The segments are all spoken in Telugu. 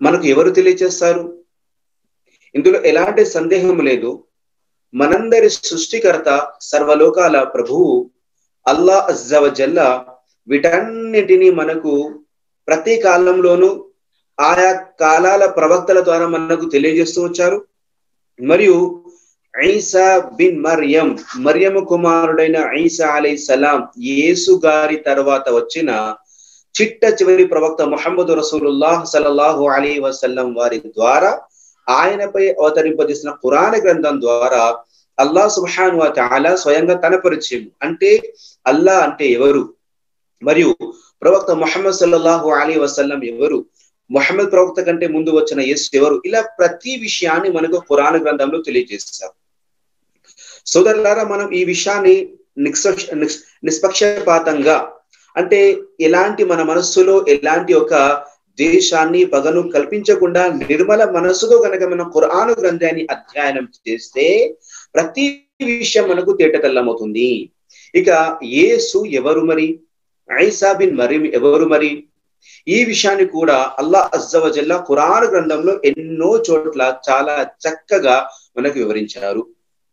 మనకు ఎవరు తెలియజేస్తారు ఇందులో ఎలాంటి సందేహం లేదు మనందరి సృష్టికర్త సర్వలోకాల ప్రభువు అల్లా అజ్జవజల్ల వీటన్నిటినీ మనకు ప్రతి కాలంలోనూ ఆయా కాలాల ప్రవక్తల ద్వారా మనకు తెలియజేస్తూ వచ్చారు మరియు ఐసా బిన్ మరియం మరియము కుమారుడైన ఐసా అలై సలాం యేసు గారి తర్వాత వచ్చిన చిట్ట చివరి ప్రవక్త ముహమ్మద్ రసూలుల్లాహ్ సల్లల్లాహు అలీ వసల్లం వారి ద్వారా ఆయనపై అవతరింపజేసిన పురాణ గ్రంథం ద్వారా అల్లా సుబ్హాన్ wa ta'ala స్వయంగా తన పరిచయం అంటే అల్లా అంటే ఎవరు మరియు ప్రవక్త ముహమ్మద్ సల్లల్లాహు అలీ వసల్లం ఎవరు ముహమ్మద్ ప్రవక్త కంటే ముందు వచ్చిన యేసు ఎవరు ఇలా ప్రతి విషయాన్ని మనకు పురాణ గ్రంథంలో తెలియజేస్తారు సోదరులారా మనం ఈ విషయాన్ని నిష్పక్ష నిష్పక్షపాతంగా అంటే ఎలాంటి మన మనస్సులో ఎలాంటి ఒక దేశాన్ని పగను కల్పించకుండా నిర్మల మనస్సుతో కనుక మనం ఖురాను గ్రంథాన్ని అధ్యయనం చేస్తే ప్రతి విషయం మనకు తేటతల్లమవుతుంది ఇక యేసు ఎవరు మరి ఐసా బిన్ మరి ఎవరు మరి ఈ విషయాన్ని కూడా అల్లా అజ్జవజల్లా ఖురాన్ గ్రంథంలో ఎన్నో చోట్ల చాలా చక్కగా మనకు వివరించారు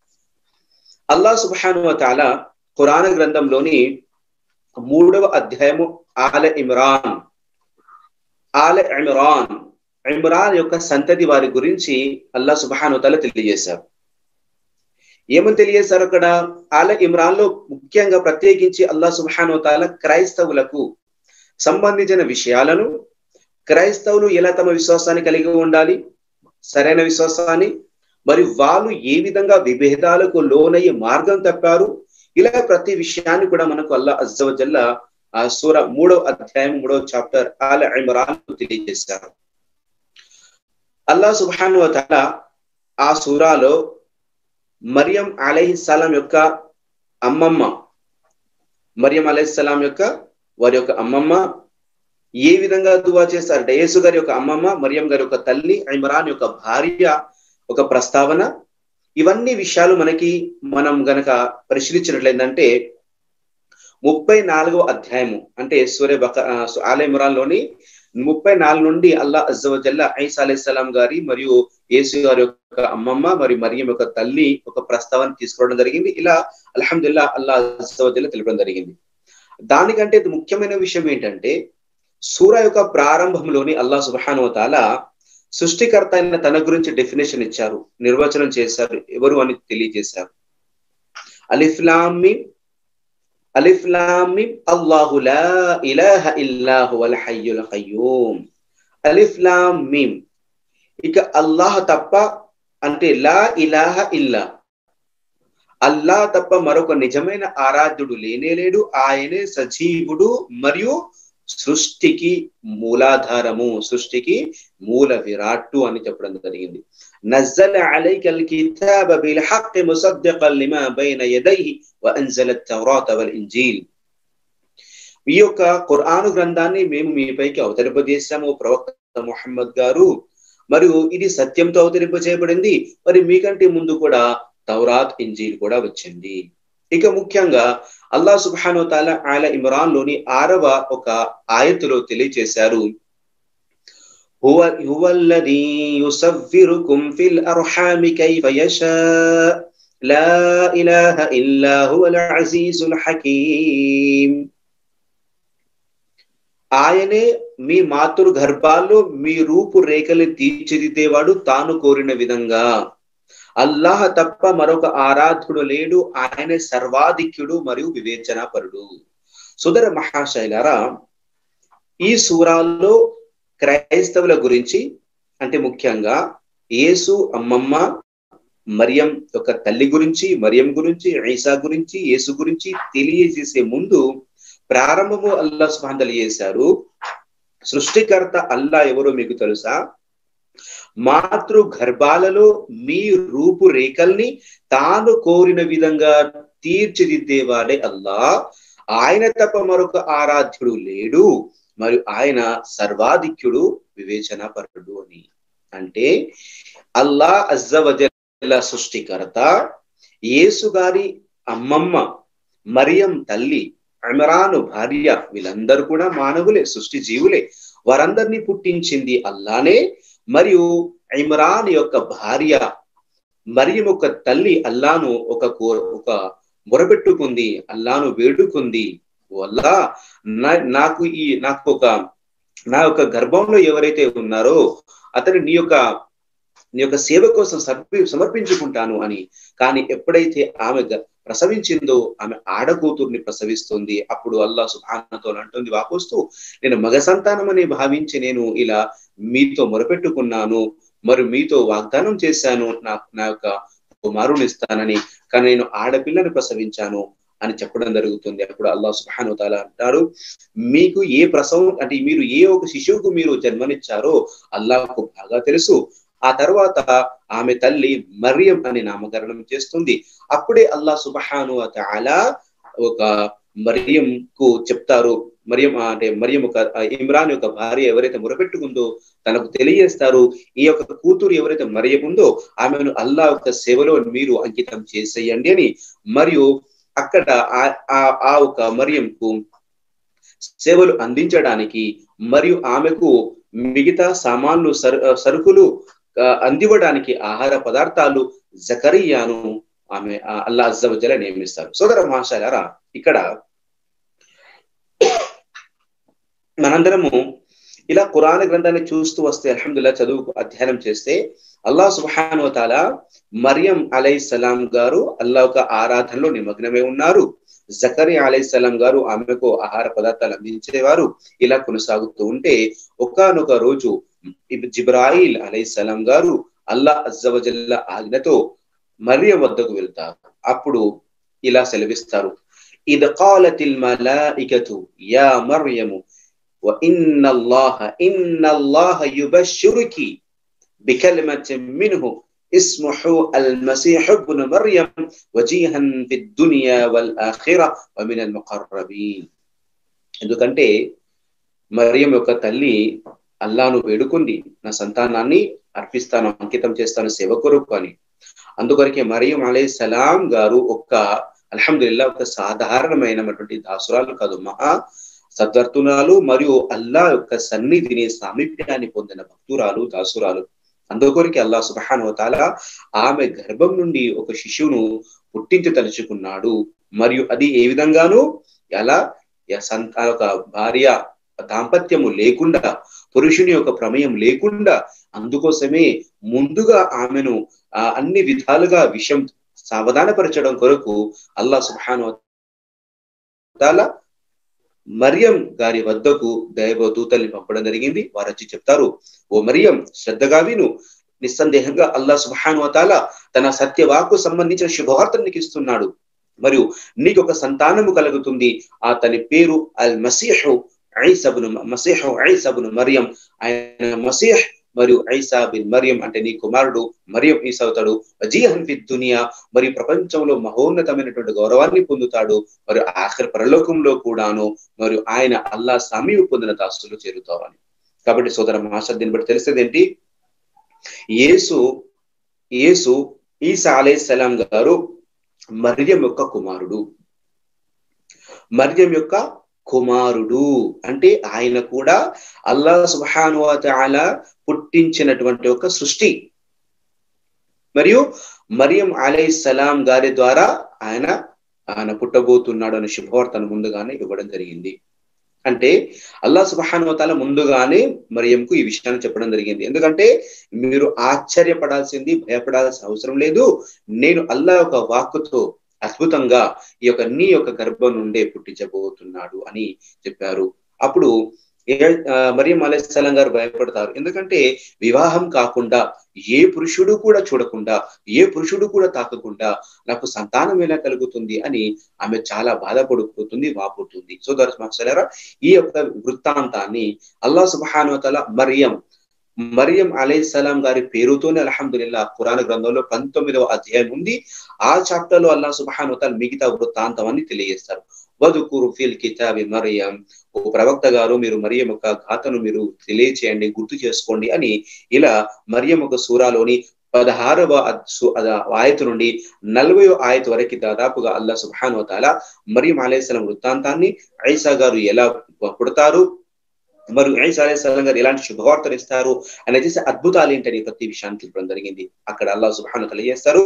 అల్లా సుబాను తాల ఖురాన్ గ్రంథంలోని మూడవ అధ్యాయము ఆల ఇమ్రాన్ ఆల ఇమ్రాన్ ఇమ్రాన్ యొక్క సంతతి వారి గురించి అల్లా సుబాను తాల తెలియజేశారు ఏమని తెలియజేశారు అక్కడ ఆల ఇమ్రాన్ లో ముఖ్యంగా ప్రత్యేకించి అల్లా సుబాను తాల క్రైస్తవులకు సంబంధించిన విషయాలను క్రైస్తవులు ఎలా తమ విశ్వాసాన్ని కలిగి ఉండాలి సరైన విశ్వాసాన్ని మరి వాళ్ళు ఏ విధంగా విభేదాలకు లోనయ్యే మార్గం తప్పారు ఇలా ప్రతి విషయాన్ని కూడా మనకు అల్లా అజ్జవజల్లా ఆ సూర మూడవ అధ్యాయం మూడవ చాప్టర్ ఆల ఇమ్రాన్ తెలియజేశారు అల్లా సుబాను తల ఆ సూరాలో మరియం అలహిస్సలాం యొక్క అమ్మమ్మ మరియం అలహిస్సలాం యొక్క వారి యొక్క అమ్మమ్మ ఏ విధంగా దువా చేస్తారంటే యేసు గారి యొక్క అమ్మమ్మ మరియం గారి యొక్క తల్లి ఇమ్రాన్ యొక్క భార్య ఒక ప్రస్తావన ఇవన్నీ విషయాలు మనకి మనం గనక పరిశీలించినట్లయిందంటే ముప్పై నాలుగవ అధ్యాయము అంటే సూర్య బక ఆల ఇమ్రాన్ లోని ముప్పై నాలుగు నుండి అల్లా అజ్జవజల్లా ఐసా అలైహిస్సలాం గారి మరియు యేసు గారి యొక్క అమ్మమ్మ మరియు మరియం యొక్క తల్లి ఒక ప్రస్తావన తీసుకోవడం జరిగింది ఇలా అల్హమ్దుల్లా అల్లా అజ్జవజల్లా తెలపడం జరిగింది దానికంటే ముఖ్యమైన విషయం ఏంటంటే సూర యొక్క ప్రారంభంలోని అల్లా సుబాను తాల సృష్టికర్త అయిన తన గురించి డెఫినేషన్ ఇచ్చారు నిర్వచనం చేశారు ఎవరు అని తెలియజేశారు అలిఫ్లామి అలిఫ్లామి అల్లాహు లా ఇలాహ ఇల్లాహు అల్ హయ్యుల్ ఖయ్యూమ్ అలిఫ్లామ్ మీమ్ ఇక అల్లాహ్ తప్ప అంటే లా ఇలాహ ఇల్లా అల్లా తప్ప మరొక నిజమైన ఆరాధ్యుడు లేనే లేడు ఆయనే సజీవుడు మరియు సృష్టికి మూలాధారము సృష్టికి మూల విరాట్టు అని చెప్పడం జరిగింది నజ్జల అలైకల్ కితాబ బిల్ హక్ ముసద్దిqan లిమా బైన యదైహి వ అన్జల తౌరాత వల్ ఇంజీల్ ఈ యొక్క ఖురాను గ్రంథాన్ని మేము మీపైకి అవతరింపజేశాము ప్రవక్త ముహమ్మద్ గారు మరియు ఇది సత్యంతో అవతరింపజేయబడింది మరి మీకంటే ముందు కూడా తౌరాత్ ఇంజీల్ కూడా వచ్చింది ఇక ముఖ్యంగా అల్లా సుబ్హాను తాలా ఆల ఇమ్రాన్ లోని ఆరవ ఒక ఆయతులో తెలియచేశారు هو هو الذي يصوركم في الأرحام كيف يشاء لا إله إلا هو العزيز الحكيم ఆయనే మీ మాతృ గర్భాల్లో మీ రూపు రేఖలు తీర్చిదిద్దేవాడు తాను కోరిన విధంగా అల్లాహ్ తప్ప మరొక ఆరాధుడు లేడు ఆయన సర్వాధిక్యుడు మరియు వివేచనాపరుడు సుదర మహాశైలారా ఈ సూరాల్లో క్రైస్తవుల గురించి అంటే ముఖ్యంగా యేసు అమ్మమ్మ మరియం యొక్క తల్లి గురించి మరియం గురించి ఐసా గురించి యేసు గురించి తెలియజేసే ముందు ప్రారంభము అల్లా సుహాన్ తెలియజేశారు సృష్టికర్త అల్లా ఎవరో మీకు తెలుసా మాతృ గర్భాలలో మీ రూపు రేఖల్ని తాను కోరిన విధంగా తీర్చిదిద్దేవాడే అల్లా ఆయన తప్ప మరొక ఆరాధ్యుడు లేడు మరియు ఆయన సర్వాధిక్యుడు వివేచన పరుడు అని అంటే అల్లా అజ్జవజల్ల సృష్టికర్త యేసు గారి అమ్మమ్మ మరియం తల్లి అమరాను భార్య వీళ్ళందరూ కూడా మానవులే సృష్టి జీవులే వారందరినీ పుట్టించింది అల్లానే మరియు ఇమ్రాన్ యొక్క భార్య మరియం యొక్క తల్లి అల్లాను ఒక ఒక మొరపెట్టుకుంది అల్లాను వేడుకుంది వల్ల నాకు ఈ నాకు ఒక నా యొక్క గర్భంలో ఎవరైతే ఉన్నారో అతను నీ యొక్క నీ యొక్క సేవ కోసం సమర్పి సమర్పించుకుంటాను అని కానీ ఎప్పుడైతే ఆమె ప్రసవించిందో ఆమె ఆడకూతుర్ని ప్రసవిస్తుంది అప్పుడు అల్లా సుభానతో అంటుంది వాపోస్తూ నేను మగ సంతానం అని భావించి నేను ఇలా మీతో మొరపెట్టుకున్నాను మరి మీతో వాగ్దానం చేశాను నా నా యొక్క కుమారుని ఇస్తానని కానీ నేను ఆడపిల్లను ప్రసవించాను అని చెప్పడం జరుగుతుంది అప్పుడు అల్లా సుహాను తాల అంటారు మీకు ఏ ప్రసవం అంటే మీరు ఏ ఒక శిశువుకు మీరు జన్మనిచ్చారో అల్లాహకు బాగా తెలుసు ఆ తర్వాత ఆమె తల్లి మరియం అని నామకరణం చేస్తుంది అప్పుడే అల్లా సుబహాను తాలా ఒక మరియం కు చెప్తారు మరియం అంటే మరియం ఒక ఇమ్రాన్ యొక్క భార్య ఎవరైతే మొరపెట్టుకుందో తనకు తెలియజేస్తారు ఈ యొక్క కూతురు ఎవరైతే మరియం ఉందో ఆమెను అల్లా యొక్క సేవలో మీరు అంకితం చేసేయండి అని మరియు అక్కడ ఆ ఒక మరియంకు సేవలు అందించడానికి మరియు ఆమెకు మిగతా సామాన్లు సరుకులు అందివ్వడానికి ఆహార పదార్థాలు జకరియాను ఆమె అల్లా అజ్జవజల నియమిస్తారు సోదర మహాశయారా ఇక్కడ మనందరము ఇలా కురాన గ్రంథాన్ని చూస్తూ వస్తే అల్హమ్దుల్లా చదువు అధ్యయనం చేస్తే అల్లా సుబాన్ వతాల మరియం అలై సలాం గారు అల్లా ఒక ఆరాధనలో నిమగ్నమై ఉన్నారు జకరి అలై సలాం గారు ఆమెకు ఆహార పదార్థాలు అందించేవారు ఇలా కొనసాగుతూ ఉంటే ఒకనొక రోజు జిబ్రాయిల్ అలై సలాం గారు అల్లా అజ్జవజల్ల ఆజ్ఞతో మరియం వద్దకు వెళ్తారు అప్పుడు ఇలా సెలవిస్తారు إذ قالت الملائكة يا مريم وإن الله إن الله يبشرك بكلمة منه اسمه المسيح ابن مريم وجيها في الدنيا والآخرة ومن المقربين ఎందుకంటే మరియం యొక్క తల్లి అల్లాను వేడుకుంది నా సంతానాన్ని అర్పిస్తాను అంకితం చేస్తాను సేవ కొరకు అని అందుకొరకే మరియం అలై సలాం గారు ఒక్క అల్హమ్దుల్లా ఒక సాధారణమైనటువంటి దాసురాలు కాదు మహా సద్వర్తునాలు మరియు అల్లా యొక్క సన్నిధిని సామీప్యాన్ని పొందిన భక్తురాలు దాసురాలు అందుకొరికి అల్లా సుబహానువతాల ఆమె గర్భం నుండి ఒక శిశువును పుట్టించి తలుచుకున్నాడు మరియు అది ఏ విధంగానూ ఎలా సంతా ఒక భార్య దాంపత్యము లేకుండా పురుషుని యొక్క ప్రమేయం లేకుండా అందుకోసమే ముందుగా ఆమెను అన్ని విధాలుగా విషయం సావధానపరచడం కొరకు అల్లా సుబ్హాను తాల మరియం గారి వద్దకు దైవ దూతల్ని పంపడం జరిగింది వారు వచ్చి చెప్తారు ఓ మరియం శ్రద్ధగా విను నిస్సందేహంగా అల్లా సుబ్హాను తాల తన సత్యవాకు సంబంధించిన శుభవార్తను నీకు ఇస్తున్నాడు మరియు నీకు ఒక సంతానము కలుగుతుంది ఆ తన పేరు అల్ మసీహు ఐసబును మసీహు ఐసబును మరియం ఆయన మసీహ్ మరియు ఐసా బిన్ మరియం అంటే నీ కుమారుడు మరియం ఈసా అవుతాడు అజీహన్ ఫి దునియా మరియు ప్రపంచంలో మహోన్నతమైనటువంటి గౌరవాన్ని పొందుతాడు మరియు ఆఖరి పరలోకంలో కూడాను మరియు ఆయన అల్లా సమీపు పొందిన దాస్తులు చేరుతావని కాబట్టి సోదర మాస్టర్ దీన్ని బట్టి తెలిసేది ఏంటి యేసు యేసు ఈసా అలే సలాం గారు మర్యం యొక్క కుమారుడు మర్యం యొక్క కుమారుడు అంటే ఆయన కూడా అల్లా సుబాను అలా పుట్టించినటువంటి ఒక సృష్టి మరియు మరియం అలై సలాం గారి ద్వారా ఆయన ఆయన పుట్టబోతున్నాడు అనే శుభవార్తను ముందుగానే ఇవ్వడం జరిగింది అంటే అల్లా సుబానువతాల ముందుగానే మరియంకు ఈ విషయాన్ని చెప్పడం జరిగింది ఎందుకంటే మీరు ఆశ్చర్యపడాల్సింది భయపడాల్సిన అవసరం లేదు నేను అల్లా యొక్క వాక్కుతో అద్భుతంగా ఈ యొక్క నీ యొక్క గర్భం నుండే పుట్టించబోతున్నాడు అని చెప్పారు అప్పుడు మరియం అలైస్లాం గారు భయపడతారు ఎందుకంటే వివాహం కాకుండా ఏ పురుషుడు కూడా చూడకుండా ఏ పురుషుడు కూడా తాకకుండా నాకు సంతానం ఎలా కలుగుతుంది అని ఆమె చాలా బాధపడిపోతుంది వాపోతుంది సో దర్శనరా ఈ యొక్క వృత్తాంతాన్ని అల్లా సుబానుతల మరియం మరియం అలై సలాం గారి పేరుతోనే అల్హమ్దుల్లా ఖురాన్ గ్రంథంలో పంతొమ్మిదవ అధ్యాయం ఉంది ఆ చాప్టర్ లో అల్లా సుబాను మిగతా వృత్తాంతం అని తెలియజేస్తారు వదుకురు ఫిల్ కితాబి మరియం ఓ ప్రవక్త గారు మీరు మరియం యొక్క ఘాతను మీరు తెలియచేయండి గుర్తు చేసుకోండి అని ఇలా మరియం ఒక సూరాలోని పదహారవ ఆయత నుండి నలభై ఆయత వరకు దాదాపుగా అల్లా సుబాను తాల మరియం అలైస్లం వృత్తాంతాన్ని ఐసా గారు ఎలా పుడతారు మరియు ఐసా అలైహిస్సలాం గారు ఎలాంటి శుభవార్తలు ఇస్తారు అని చేసే అద్భుతాలు ఏంటని ప్రతి విషయాన్ని చెప్పడం జరిగింది అక్కడ అల్లాహ్ సుబ్హానహు తెలియజేస్తారు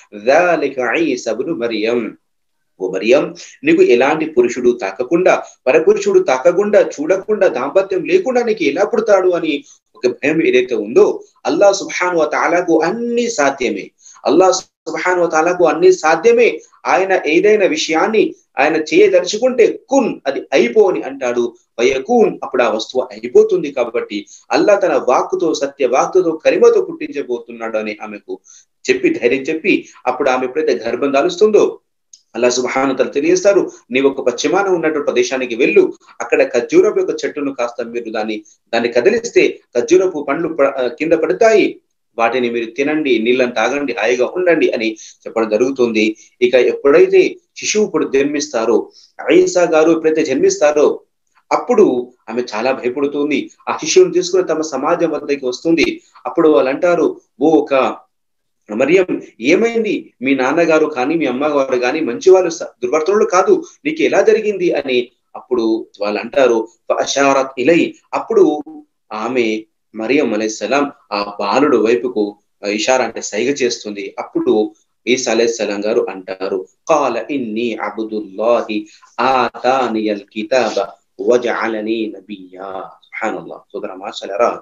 మరియం ఓ మరియం నీకు ఎలాంటి పురుషుడు తాకకుండా పరపురుషుడు తాకకుండా చూడకుండా దాంపత్యం లేకుండా నీకు ఎలా పుడతాడు అని ఒక భయం ఏదైతే ఉందో అల్లా సుబ్హాను తాలాకు అన్ని సాధ్యమే అల్లా సుబ్హాను తాలాకు అన్ని సాధ్యమే ఆయన ఏదైనా విషయాన్ని ఆయన చేయదలుచుకుంటే కున్ అది అయిపోని అంటాడు వయకూన్ అప్పుడు ఆ వస్తువు అయిపోతుంది కాబట్టి అల్లా తన వాక్కుతో సత్య వాక్కుతో కరిమతో పుట్టించబోతున్నాడు అని ఆమెకు చెప్పి ధైర్యం చెప్పి అప్పుడు ఆమె ఎప్పుడైతే గర్భం దాలుస్తుందో అల్లా సుభానతలు తెలియస్తారు నీవు ఒక పశ్చిమాన ఉన్నటువంటి ప్రదేశానికి వెళ్ళు అక్కడ ఖర్జూరపు యొక్క చెట్టును కాస్త మీరు దాన్ని దాన్ని కదిలిస్తే ఖర్జూరపు పండ్లు కింద పడతాయి వాటిని మీరు తినండి నీళ్ళని తాగండి హాయిగా ఉండండి అని చెప్పడం జరుగుతుంది ఇక ఎప్పుడైతే శిశువు ఇప్పుడు జన్మిస్తారో ఐసా గారు ఎప్పుడైతే జన్మిస్తారో అప్పుడు ఆమె చాలా భయపడుతుంది ఆ శిశువుని తీసుకుని తమ సమాజం వద్దకి వస్తుంది అప్పుడు వాళ్ళు అంటారు ఓ ఒక మరియం ఏమైంది మీ నాన్నగారు కానీ మీ అమ్మగారు కానీ మంచి వాళ్ళు దుర్వర్తనులు కాదు నీకు ఎలా జరిగింది అని అప్పుడు వాళ్ళు అంటారు అషారత్ ఇలై అప్పుడు ఆమె మరియం అలైసలాం ఆ బాలుడు వైపుకు ఇషారా అంటే సైగ చేస్తుంది అప్పుడు ఈసా అలైసలాం గారు అంటారు కాల ఇన్ని అబుదుల్లాహి ఆతానియల్ కితాబ వజఅలని నబియ్యా సుబ్హానల్లాహ్ సోదర మాషలరా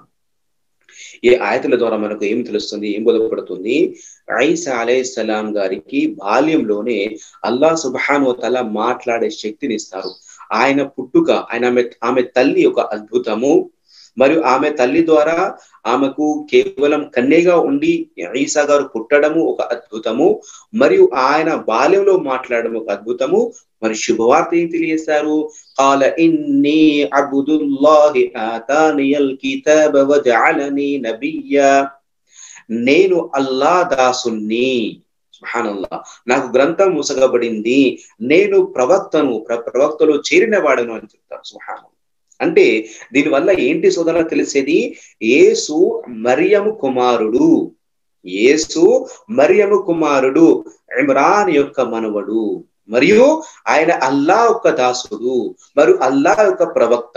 ఈ ఆయతుల ద్వారా మనకు ఏం తెలుస్తుంది ఏం బోధపడుతుంది ఐసా అలైహిస్సలాం గారికి బాల్యంలోనే అల్లా సుబ్హాను తల మాట్లాడే శక్తిని ఇస్తారు ఆయన పుట్టుక ఆయన ఆమె ఆమె తల్లి ఒక అద్భుతము మరియు ఆమె తల్లి ద్వారా ఆమెకు కేవలం కన్యగా ఉండి ఈసా గారు పుట్టడము ఒక అద్భుతము మరియు ఆయన బాల్యంలో మాట్లాడడం ఒక అద్భుతము మరి శుభవార్త ఏం తెలియజేశారు قال إني عبد الله آتاني الكتاب وجعلني نبيا నేను అల్లా దాసుని సుహానల్లా నాకు గ్రంథం ముసగబడింది నేను ప్రవక్తను ప్రవక్తలో చేరిన వాడను అని చెప్తారు సుహానం అంటే దీనివల్ల ఏంటి సోదర తెలిసేది ఏసు మరియము కుమారుడు ఏసు మరియము కుమారుడు ఇమ్రాన్ యొక్క మనవడు మరియు ఆయన అల్లా యొక్క దాసుడు మరియు అల్లా యొక్క ప్రవక్త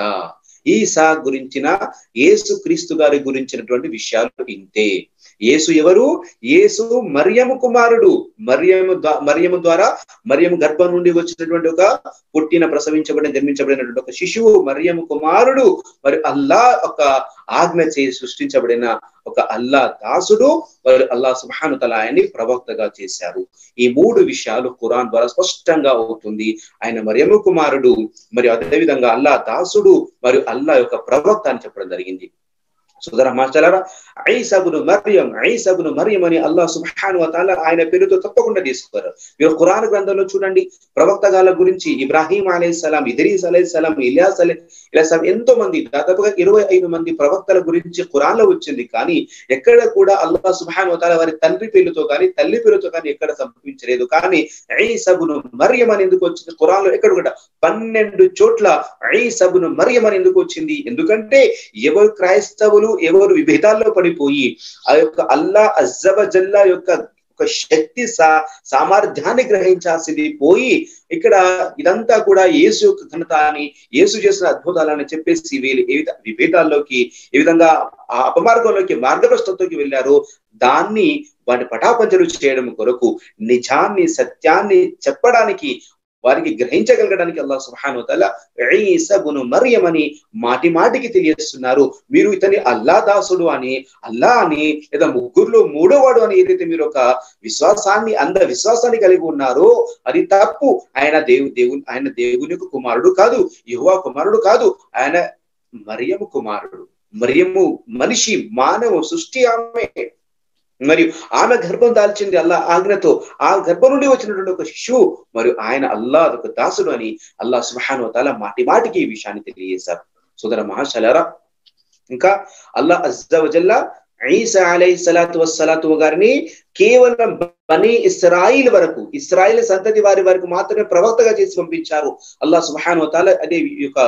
ఈసా గురించిన యేసు క్రీస్తు గారి గురించినటువంటి విషయాలు ఇంతే యేసు ఎవరు యేసు మరియము కుమారుడు మరియము మరియము ద్వారా మరియము గర్భం నుండి వచ్చినటువంటి ఒక పుట్టిన ప్రసవించబడిన జన్మించబడినటువంటి ఒక శిశువు మరియము కుమారుడు మరి అల్లా ఒక ఆజ్ఞ చేసి సృష్టించబడిన ఒక అల్లా దాసుడు మరి అల్లా సుబాను తల ఆయన్ని ప్రవక్తగా చేశారు ఈ మూడు విషయాలు ఖురాన్ ద్వారా స్పష్టంగా అవుతుంది ఆయన మరియము కుమారుడు మరి అదేవిధంగా అల్లా దాసుడు మరియు అల్లా యొక్క ప్రవక్త అని చెప్పడం జరిగింది సోదర మాస్టరారా ఐసబును మరియం ఐసబును మరియం అని అల్లా సుబ్హాను వతాల ఆయన పేరుతో తప్పకుండా తీసుకోరు మీరు ఖురాన్ గ్రంథంలో చూడండి ప్రవక్తగాల గురించి ఇబ్రాహీం అలైహిస్సలాం ఇద్రీస్ అలైహిస్సలాం ఇలియాస్ అలై ఇలాసలాం ఎంతో మంది దాదాపుగా ఇరవై ఐదు మంది ప్రవక్తల గురించి ఖురాన్ లో వచ్చింది కానీ ఎక్కడ కూడా అల్లా సుబ్హాను వతాల వారి తండ్రి పేరుతో కానీ తల్లి పేరుతో కానీ ఎక్కడ సంభవించలేదు కానీ ఐసబును మరియం అని ఎందుకు వచ్చింది ఖురాన్ లో ఎక్కడ కూడా పన్నెండు చోట్ల ఐసబును మరియం అని ఎందుకు వచ్చింది ఎందుకంటే ఎవరు క్రైస్తవులు ఎవరు విభేదాల్లో పడిపోయి ఆ యొక్క అల్లా అజ్జబ జల్లా యొక్క ఒక శక్తి సా సామర్థ్యాన్ని గ్రహించాల్సింది పోయి ఇక్కడ ఇదంతా కూడా యేసు యొక్క ఘనత అని యేసు చేసిన అద్భుతాలని చెప్పేసి వీళ్ళు ఏ విభేదాల్లోకి ఏ విధంగా ఆ అపమార్గంలోకి మార్గభ్రష్టంలోకి వెళ్ళారో దాన్ని వాటి పటాపంచలు చేయడం కొరకు నిజాన్ని సత్యాన్ని చెప్పడానికి వారికి గ్రహించగలగడానికి అల్లా సుహాను తల ఈసగును మరియం అని మాటి మాటికి తెలియజేస్తున్నారు మీరు ఇతని అల్లా దాసుడు అని అల్లా అని లేదా ముగ్గురులో మూడోవాడు అని ఏదైతే మీరు ఒక విశ్వాసాన్ని అంద విశ్వాసాన్ని కలిగి ఉన్నారో అది తప్పు ఆయన దేవు దేవు ఆయన దేవుని యొక్క కుమారుడు కాదు యువ కుమారుడు కాదు ఆయన మరియము కుమారుడు మరియము మనిషి మానవ సృష్టి ఆమె మరియు ఆమె గర్భం దాల్చింది అల్లా ఆజ్ఞతో ఆ గర్భం నుండి వచ్చినటువంటి ఒక శిశువు మరియు ఆయన అల్లా ఒక దాసుడు అని అల్లా సుహాను తాల మాటి మాటికి ఈ విషయాన్ని తెలియజేశారు సోదర మహాశలారా ఇంకా అల్లా అజ్జవజల్లా ఈసా అలై సలాతు వసలాతు గారిని కేవలం బనీ ఇస్రాయిల్ వరకు ఇస్రాయిల్ సంతతి వారి వరకు మాత్రమే ప్రవక్తగా చేసి పంపించారు అల్లా సుహాను తాల అదే ఈ యొక్క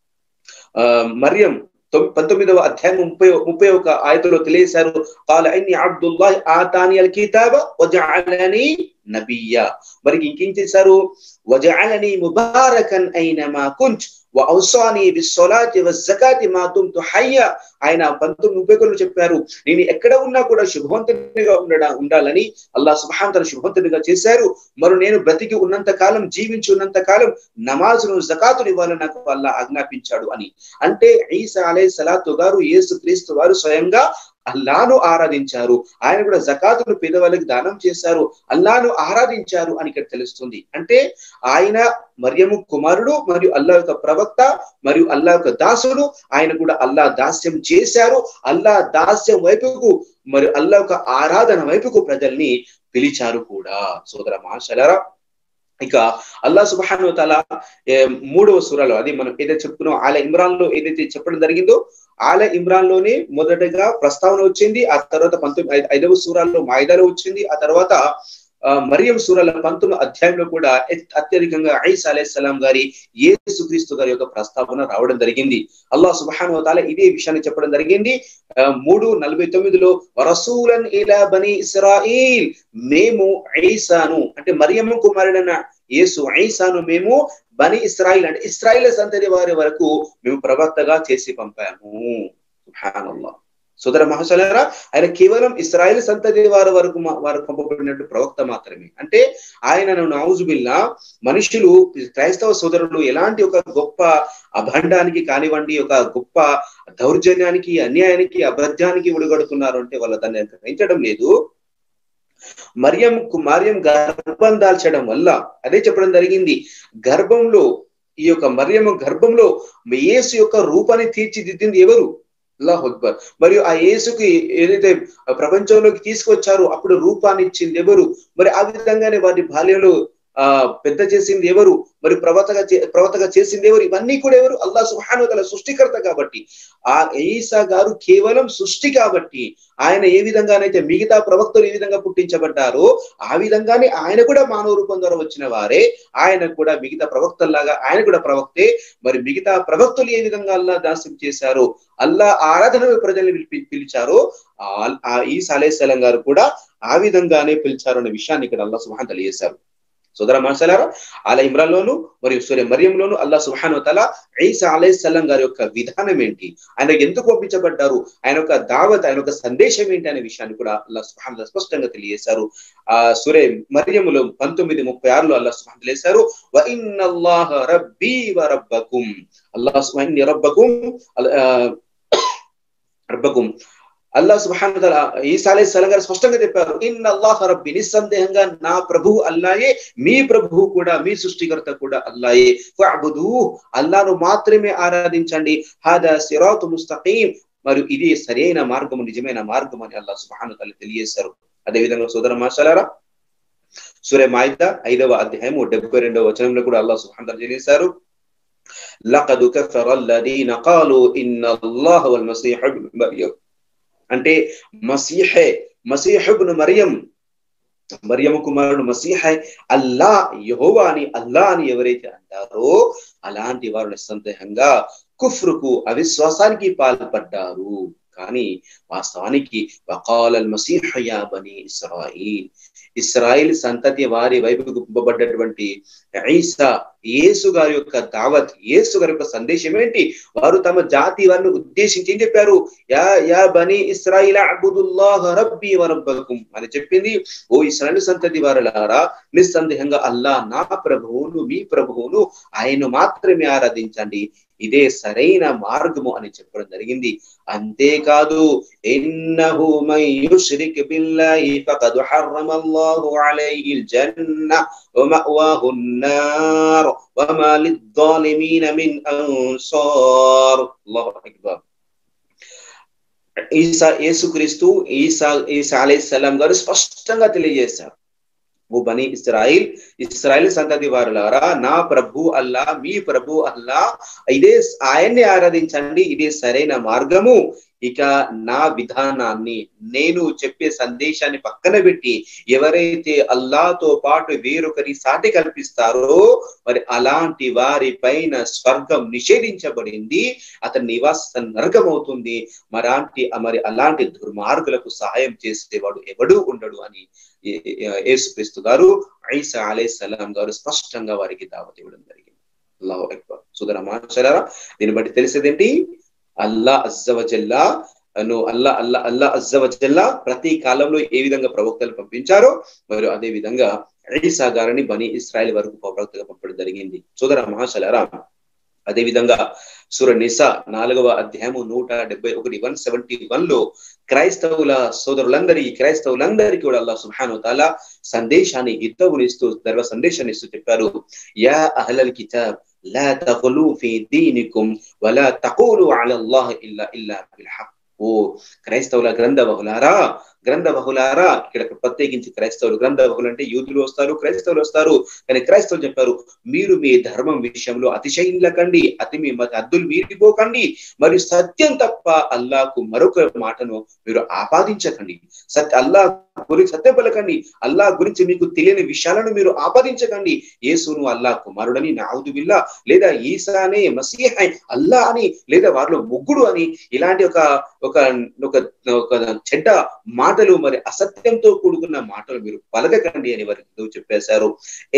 మరియం పంతొమ్మిదవ అధ్యాయం ముప్పై ముప్పై ఒక ఆయతలో తెలియజేశారు కాల అన్ని అబ్దుల్లా ఆతాని అల్ కితాబ వజఅలని నబియ్య మరి ఇంకేం చేశారు వజఅలని ముబారకన్ అయినమా కుంచ్ వౌసాని బిస్సలాతి వజ్జకాతి మా దుమ్తు హయ్య ఆయన పంతొమ్మిది ముప్పై ఒకటిలో చెప్పారు నేను ఎక్కడ ఉన్నా కూడా శుభవంతునిగా ఉండడా ఉండాలని అల్లా సుబ్హాన్ తన శుభవంతునిగా చేశారు మరి నేను బ్రతికి ఉన్నంత కాలం జీవించి ఉన్నంత కాలం నమాజును జకాతులు ఇవ్వాలని నాకు అల్లా ఆజ్ఞాపించాడు అని అంటే ఈసా అలై సలాతు గారు యేసు క్రీస్తు వారు స్వయంగా అల్లాను ఆరాధించారు ఆయన కూడా జకాతును పేదవాళ్ళకి దానం చేశారు అల్లాను ఆరాధించారు అని ఇక్కడ తెలుస్తుంది అంటే ఆయన మరియము కుమారుడు మరియు అల్లా యొక్క ప్రవక్త మరియు అల్లా యొక్క దాసుడు ఆయన కూడా అల్లా దాస్యం చేశారు అల్లా దాస్యం వైపుకు మరియు అల్లా యొక్క ఆరాధన వైపుకు ప్రజల్ని పిలిచారు కూడా సోదర మహాశలరా ఇక అల్లా సుబాను తల మూడవ సూరాలో అది మనం ఏదైతే చెప్పుకున్నాం ఆల ఇమ్రాన్ లో ఏదైతే చెప్పడం జరిగిందో ఆల ఇమ్రాన్ లోనే మొదటగా ప్రస్తావన వచ్చింది ఆ తర్వాత పంతొమ్మిది ఐదవ సూరాల్లో మాయిదాలో వచ్చింది ఆ తర్వాత మరియం సూరాల పంతొమ్మిది అధ్యాయంలో కూడా అత్యధికంగా ఐసా అలైహిస్సలాం గారి యేసుక్రీస్తు గారి యొక్క ప్రస్తావన రావడం జరిగింది అల్లా సుబ్హాను తాల ఇదే విషయాన్ని చెప్పడం జరిగింది మూడు నలభై తొమ్మిదిలో రసూలన్ ఇలా బని ఇస్రాయిల్ మేము ఐసాను అంటే మరియమ్మ కుమారుడైన యేసు ఐసాను మేము బని ఇస్రాయిల్ అంటే ఇస్రాయిల్ సంతతి వారి వరకు మేము ప్రవక్తగా చేసి పంపాము సుబ్హానల్లా సోదర మహాశలరా ఆయన కేవలం ఇస్రాయిల్ సంతతి వారి వరకు వారు పంపబడినట్టు ప్రవక్త మాత్రమే అంటే ఆయన నౌజుబిల్లా మనుషులు క్రైస్తవ సోదరులు ఎలాంటి ఒక గొప్ప అభండానికి కానివ్వండి ఒక గొప్ప దౌర్జన్యానికి అన్యాయానికి అబద్ధానికి ఉడిగడుతున్నారు అంటే వాళ్ళు దాన్ని గ్రహించడం లేదు మరియం మరియం గర్భం దాల్చడం వల్ల అదే చెప్పడం జరిగింది గర్భంలో ఈ యొక్క మరియము గర్భంలో యేసు యొక్క రూపాన్ని తీర్చిదిద్దింది ఎవరు అల్లాహ్ అక్బర్ మరియు ఆ యేసుకి ఏదైతే ప్రపంచంలోకి తీసుకొచ్చారో అప్పుడు రూపాన్ని ఇచ్చింది ఎవరు మరి ఆ విధంగానే వారి బాల్యంలో ఆ పెద్ద చేసింది ఎవరు మరి ప్రవతగా ప్రవతగా చేసింది ఎవరు ఇవన్నీ కూడా ఎవరు అల్లా సుహాను తల సృష్టికర్త కాబట్టి ఆ ఈసా గారు కేవలం సృష్టి కాబట్టి ఆయన ఏ విధంగానైతే మిగతా ప్రవక్తలు ఏ విధంగా పుట్టించబడ్డారో ఆ విధంగానే ఆయన కూడా మానవ రూపం ద్వారా వచ్చిన వారే ఆయన కూడా మిగతా ప్రవక్తల్లాగా ఆయన కూడా ప్రవక్తే మరి మిగతా ప్రవక్తలు ఏ విధంగా అల్లా దాస్యం చేశారో అల్లా ఆరాధన ప్రజల్ని పిలిచారో ఆ ఈ సలేసలం గారు కూడా ఆ విధంగానే పిలిచారు అనే విషయాన్ని ఇక్కడ అల్లా సుహాన్ తెలియజేశారు సోదర మాసలారా అలా ఇమ్రాన్లోను మరియు సూర్య మరియంలోను అల్లా సుహాను తల ఈసా అలైహిస్సలం గారి యొక్క విధానం ఏంటి ఆయన ఎందుకు పంపించబడ్డారు ఆయన యొక్క దావత్ ఆయన యొక్క సందేశం ఏంటి అనే విషయాన్ని కూడా అల్లా సుహాన్ స్పష్టంగా తెలియజేశారు ఆ సూర్య మరియములో పంతొమ్మిది ముప్పై ఆరులో అల్లా సుహాన్ తెలియజేశారు వఇన్నల్లాహ రబ్బీ వ రబ్బకుం అల్లా సుహాన్ రబ్బకుం రబ్బకుం అల్లా సుబ్హాన్ ఈసా అలైహి సలం గారు స్పష్టంగా చెప్పారు ఇన్ అల్లాహ్ రబ్బి నిస్సందేహంగా నా ప్రభు అల్లాయే మీ ప్రభు కూడా మీ సృష్టికర్త కూడా అల్లాయే ఫఅబుదు అల్లాను మాత్రమే ఆరాధించండి హాదా సిరాతు ముస్తఖీం మరియు ఇది సరైన మార్గము నిజమైన మార్గం అని అల్లా సుబ్హాన్ తల తెలియజేశారు అదే విధంగా సోదర మాషాలారా సూర్య మాయిద ఐదవ అధ్యాయము డెబ్బై రెండవ వచనంలో కూడా అల్లా సుబ్హాన్ తల తెలియజేశారు لقد كفر الذين قالوا ان الله والمسيح ابن مريم అంటే మసీహే మసీహుబ్ను మరియం మరియము కుమారుడు మసీహై అల్లా యహోవా అని అల్లా అని ఎవరైతే అంటారో అలాంటి వారు నిస్సందేహంగా కుఫ్రుకు అవిశ్వాసానికి పాల్పడ్డారు కానీ వాస్తవానికి వకాలల్ మసీహయా బని ఇస్రాయిల్ ఇస్రాయిల్ సంతతి వారి వైపుకు పంపబడ్డటువంటి ఐసా యేసు గారి యొక్క దావత్ యేసు గారి యొక్క సందేశం ఏంటి వారు తమ జాతి వారిని ఉద్దేశించి ఏం చెప్పారు యా యా బని ఇస్రాయిల్ అబుదుల్లాహ్ రబ్బీ వరబ్బకుం అని చెప్పింది ఓ ఇస్రాయిల్ సంతతి వారులారా నిస్సందేహంగా అల్లా నా ప్రభువును మీ ప్రభువును ఆయన మాత్రమే ఆరాధించండి ఇదే సరైన మార్గము అని చెప్పడం జరిగింది అంతేకాదు ఇన్నహు మై యుష్రిక్ బిల్లాహి ఫఖద్ హర్రమల్లాహు అలైహిల్ జన్న వమఅవాహు النار وما للظالمين من أنصار الله أكبر ఈసా యేసుక్రీస్తు ఈసా ఈసా అలైహిస్సలాం గారు స్పష్టంగా తెలియజేశారు ఓ బని ఇస్రాయిల్ ఇస్రాయిల్ సంతతి వారులారా నా ప్రభు అల్లా మీ ప్రభు అల్లా ఇదే ఆయన్ని ఆరాధించండి ఇదే సరైన మార్గము ఇక నా విధానాన్ని నేను చెప్పే సందేశాన్ని పక్కన పెట్టి ఎవరైతే అల్లాతో పాటు వేరొకరి సాటి కల్పిస్తారో మరి అలాంటి వారి పైన స్వర్గం నిషేధించబడింది అతని నివాస నరకం అవుతుంది మరాంటి మరి అలాంటి దుర్మార్గులకు సహాయం చేసేవాడు ఎవడు ఉండడు అని యేసుక్రీస్తు గారు ఐసా అలే సలాం గారు స్పష్టంగా వారికి దావత్ ఇవ్వడం జరిగింది అల్లాహు అక్బర్ సుదర మహాశరారా దీన్ని బట్టి తెలిసేదేంటి అల్లా అజ్జవజల్లా ను అల్లా అల్లా అల్లా అజ్జవజల్లా ప్రతి కాలంలో ఏ విధంగా ప్రవక్తలు పంపించారో మరియు అదే విధంగా ఈసా గారిని బని ఇస్రాయల్ వరకు ప్రవక్తగా పంపడం జరిగింది సుదర మహాశలరా అదే విధంగా సుర నిసా నాలుగవ అధ్యాయము నూట డెబ్బై ఒకటి వన్ సెవెంటీ వన్ లో క్రైస్తవుల సోదరులందరి క్రైస్తవులందరికీ కూడా అల్లా సుహాను తాల సందేశాన్ని ఇత్తవునిస్తూ ధర్మ సందేశాన్ని ఇస్తూ చెప్పారు యా అహలల్ కితాబ్ لا تغلوا في دينكم ولا تقولوا على الله إلا إلا بالحق ఓ క్రైస్తవుల గ్రంథ బహులారా గ్రంథ బహులారా ఇక్కడ ప్రత్యేకించి క్రైస్తవులు గ్రంథ బహులు అంటే యూదులు వస్తారు క్రైస్తవులు వస్తారు కానీ క్రైస్తవులు చెప్పారు మీరు మీ ధర్మం విషయంలో అతిశయించకండి అతి మీ అద్దులు మీరిపోకండి మరియు సత్యం తప్ప అల్లాకు మరొక మాటను మీరు ఆపాదించకండి సత్య అల్లా గురించి సత్యం పలకండి అల్లా గురించి మీకు తెలియని విషయాలను మీరు ఆపాదించకండి యేసును అల్లా కుమారుడని నావుదు బిల్లా లేదా ఈసానే మసీహ్ అల్లా అని లేదా వారిలో ముగ్గుడు అని ఇలాంటి ఒక ఒక ఒక ఒక చెడ్డ మాటలు మరి అసత్యంతో కూడుకున్న మాటలు మీరు పలకకండి అని వారికి చెప్పేశారు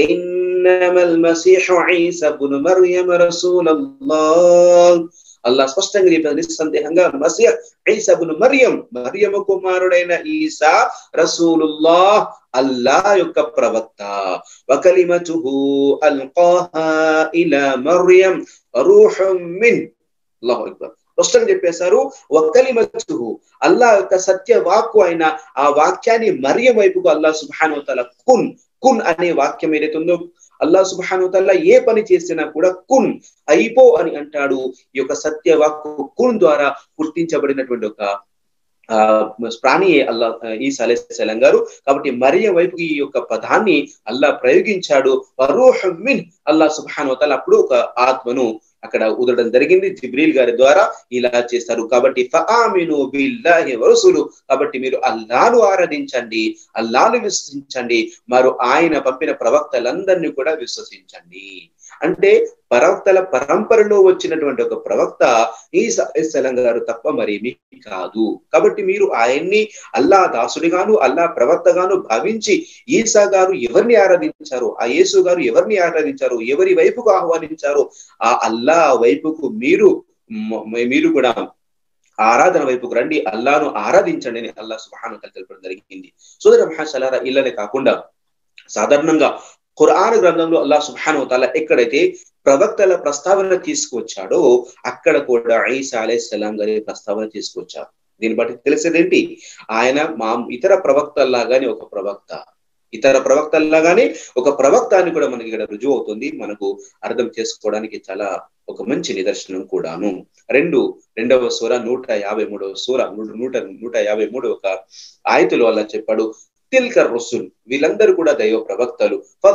అల్లా స్పష్టంగా చెప్పారు నిస్సందేహంగా మసీహ్ ఐసబును మరియం మరియము కుమారుడైన ఈసా రసూలుల్లా అల్లా యొక్క ప్రవక్త వకలిమతుహు అల్కాహా ఇలా మరియం రూహం మిన్ అల్లాహు అక్బర్ స్పష్టంగా చెప్పేశారు ఒక్కలిమతుహు అల్లా యొక్క సత్య వాక్కు అయిన ఆ వాక్యాన్ని మరియం వైపుకు అల్లా సుబ్హాను తల కున్ కున్ అనే వాక్యం ఏదైతుందో అల్లా సుబ్హాను తల్లా ఏ పని చేసినా కూడా కున్ అయిపో అని అంటాడు ఈ యొక్క సత్య వాక్కు కున్ ద్వారా పుట్టించబడినటువంటి ఒక ఆ ప్రాణి అల్లా ఈ సలెసలం గారు కాబట్టి మరియ వైపుకి ఈ యొక్క పదాన్ని అల్లా ప్రయోగించాడు మిన్ అల్లా సుబ్హాను తల అప్పుడు ఒక ఆత్మను అక్కడ ఉదరడం జరిగింది జిబ్రీల్ గారి ద్వారా ఇలా చేస్తారు కాబట్టి ఫఆమిను బిల్లాహి వరసులు కాబట్టి మీరు అల్లాను ఆరాధించండి అల్లాను విశ్వసించండి మరి ఆయన పంపిన ప్రవక్తలందరినీ కూడా విశ్వసించండి అంటే ప్రవక్తల పరంపరలో వచ్చినటువంటి ఒక ప్రవక్త ఈ సలం గారు తప్ప మరేమీ కాదు కాబట్టి మీరు ఆయన్ని అల్లా దాసుడిగాను అల్లా ప్రవక్తగాను భావించి ఈసా గారు ఎవరిని ఆరాధించారు ఆ యేసు గారు ఎవరిని ఆరాధించారు ఎవరి వైపుకు ఆహ్వానించారు ఆ అల్లా వైపుకు మీరు మీరు కూడా ఆరాధన వైపుకు రండి అల్లాను ఆరాధించండి అని అల్లా సుహాను తెలపడం జరిగింది సోదర మహాశలారా ఇల్లనే కాకుండా సాధారణంగా ఖురాన్ గ్రంథంలో అల్లా సుబ్హాను తాల ఎక్కడైతే ప్రవక్తల ప్రస్తావన తీసుకొచ్చాడో అక్కడ కూడా ఐసా అలైహిస్సలాం గారి ప్రస్తావన తీసుకొచ్చారు దీన్ని బట్టి తెలిసేదేంటి ఆయన మా ఇతర ప్రవక్తల్లాగానే ఒక ప్రవక్త ఇతర ప్రవక్తల్లాగానే ఒక ప్రవక్త అని కూడా మనకి ఇక్కడ రుజువు అవుతుంది మనకు అర్థం చేసుకోవడానికి చాలా ఒక మంచి నిదర్శనం కూడాను రెండు రెండవ సూర నూట యాభై మూడవ సూర నూట నూట యాభై మూడు ఒక ఆయతులు అలా చెప్పాడు తిల్క రుసుల్ వీళ్ళందరూ కూడా దైవ ప్రవక్తలు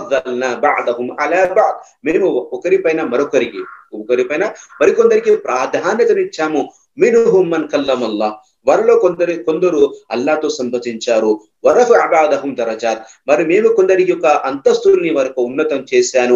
మేము ఒకరిపైన మరొకరికి ఒకరిపైన మరికొందరికి ప్రాధాన్యతనిచ్చాము మినుహుం మన్ కల్లమల్లా వారిలో కొందరు కొందరు అల్లాతో సంభజించారు వరఫ్ అబాదహం దరజాత్ మరి మేము కొందరి యొక్క అంతస్తుల్ని వరకు ఉన్నతం చేశాను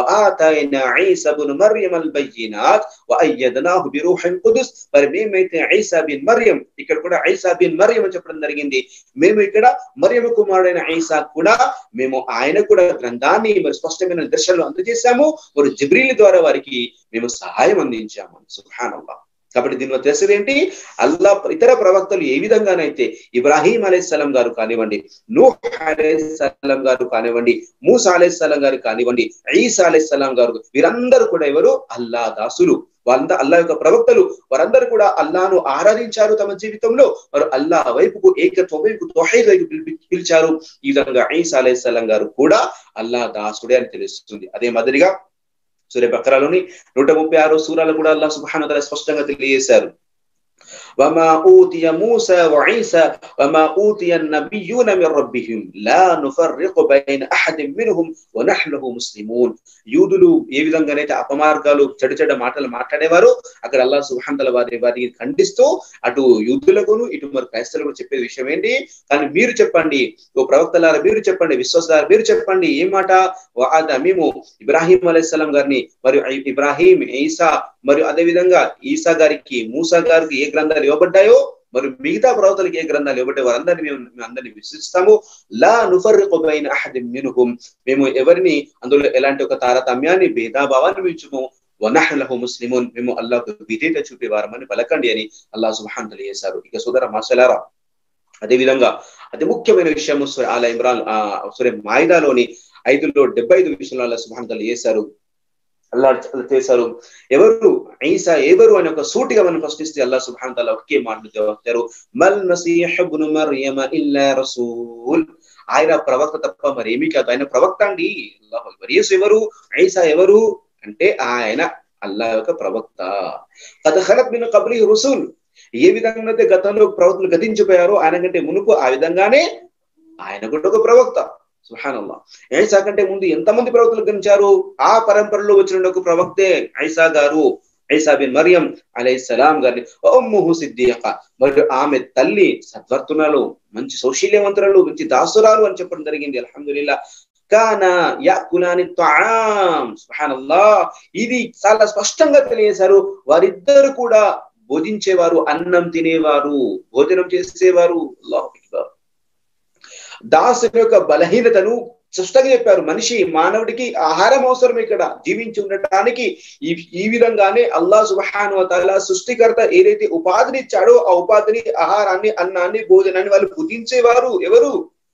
మరి మేమైతే ఐసా బిన్ మరియం ఇక్కడ కూడా ఐసా బిన్ మరియం అని చెప్పడం జరిగింది మేము ఇక్కడ మరియమ కుమారుడైన ఐసా కూడా మేము ఆయన కూడా గ్రంథాన్ని మరి స్పష్టమైన దర్శనలు అందజేశాము మరి జిబ్రీల్ ద్వారా వారికి మేము సహాయం అందించాము సుహానల్లా కాబట్టి దీనిలో తెలిసేది ఏంటి అల్లా ఇతర ప్రవక్తలు ఏ విధంగానైతే ఇబ్రాహీం అలైహిస్సలాం గారు కానివ్వండి నూహ్ అలైహిస్సలాం గారు కానివ్వండి మూసా అలైహిస్సలాం గారు కానివ్వండి ఈసా అలైహిస్సలాం గారు వీరందరూ కూడా ఎవరు అల్లా దాసులు వాళ్ళంతా అల్లా యొక్క ప్రవక్తలు వారందరూ కూడా అల్లాను ఆరాధించారు తమ జీవితంలో వారు అల్లా వైపుకు ఏకత్వం వైపు తొహైద్ వైపు పిలిచారు ఈ విధంగా ఈసా అలైహిస్సలాం గారు కూడా అల్లా దాసుడే అని తెలుస్తుంది అదే మాదిరిగా సూర్య బక్రాలోని నూట ముప్పై ఆరో సూరాలు కూడా అల్లా సుబాను స్పష్టంగా తెలియజేశారు وما أوتي موسى وعيسى وما أوتي النبيون من ربهم لا نفرق بين أحد منهم ونحن له مسلمون యూదులు ఏ విధంగానైతే అపమార్గాలు చెడు చెడు మాటలు మాట్లాడేవారు అక్కడ అల్లా సుహాంతల వారి వారిని ఖండిస్తూ అటు యూదులకును ఇటు మరి క్రైస్తవులకు చెప్పే విషయం ఏంటి కానీ మీరు చెప్పండి ఓ ప్రవక్తలారా మీరు చెప్పండి విశ్వాసారా మీరు చెప్పండి ఏం మాట వాద మేము ఇబ్రాహీం అలైహిస్సలాం గారిని మరియు ఇబ్రాహీం ఈసా మరియు అదే విధంగా ఈసా గారికి మూసా గారికి ఏ గ్రంథాలు ఇవ్వబడ్డాయో మరి మిగతా ప్రవక్తలకు ఏ గ్రంథాలు ఇవ్వబడ్డాయి వారందరినీ మేము మేము అందరినీ విశ్వసిస్తాము లా నుఫర్రిqu బైన అహదిన్ మిన్హుం మేము ఎవరిని అందులో ఎలాంటి ఒక తారతమ్యాన్ని భేదాభావాన్ని మించుము వనహ్లహు ముస్లిమున్ మేము అల్లాహకు విధేయత చూపేవారమని పలకండి అని అల్లాహ్ సుబ్హాన్ తెలియజేశారు ఇక సోదర మాసలారా అదే విధంగా అతి ముఖ్యమైన విషయం ఆల ఇమ్రాన్ సూర్య మాయిదాలోని ఐదులో డెబ్బై ఐదు విషయంలో అల్లా సుబ్హాన్ తెలియజేశారు అల్లా చేశారు ఎవరు ఈసా ఎవరు అని ఒక సూటిగా మనం ప్రశ్నిస్తే అల్లా సుబ్హాన్ తాలా ఒకే మాటలు చెప్తారు మల్ మసీహ్ ఇబ్ను మర్యమ ఇల్లా రసూల్ ఆయన ప్రవక్త తప్ప మరి ఏమీ కాదు ఆయన ప్రవక్త అండి అల్లాహు అక్బర్ యేసు ఎవరు ఈసా ఎవరు అంటే ఆయన అల్లా యొక్క ప్రవక్త కథ ఖలత్ మిన్ కబ్లి రుసూల్ ఏ విధంగా అయితే గతంలో ప్రవక్తలు గతించిపోయారో ఆయన కంటే మునుపు ఆ విధంగానే ఆయన కూడా ఒక ప్రవక్త సుహానల్లా ఐసా కంటే ముందు ఎంతమంది ప్రవక్తలు గణించారు ఆ పరంపరలో వచ్చిన ఒక ప్రవక్తే ఐసా గారు ఐసా బిన్ మరియం అలైహిస్సలాం గారిని ఓమ్ముహు సిద్దియక మరియు ఆమె తల్లి సద్వర్తునాలు మంచి సౌశీల్యవంతురాలు మంచి దాసురాలు అని చెప్పడం జరిగింది అల్హమ్దుల్లా కాన యాకులాని తాం సుహానల్లా ఇది చాలా స్పష్టంగా తెలియజేశారు వారిద్దరు కూడా భోజించేవారు అన్నం తినేవారు భోజనం చేసేవారు అల్లాహు అక్బర్ దాసుని యొక్క బలహీనతను స్పష్టంగా చెప్పారు మనిషి మానవుడికి ఆహారం అవసరం ఇక్కడ జీవించి ఉండటానికి ఈ ఈ విధంగానే అల్లా సుబహాను తాలా సృష్టికర్త ఏదైతే ఉపాధిని ఇచ్చాడో ఆ ఉపాధిని ఆహారాన్ని అన్నాన్ని భోజనాన్ని వాళ్ళు భుజించేవారు ఎవరు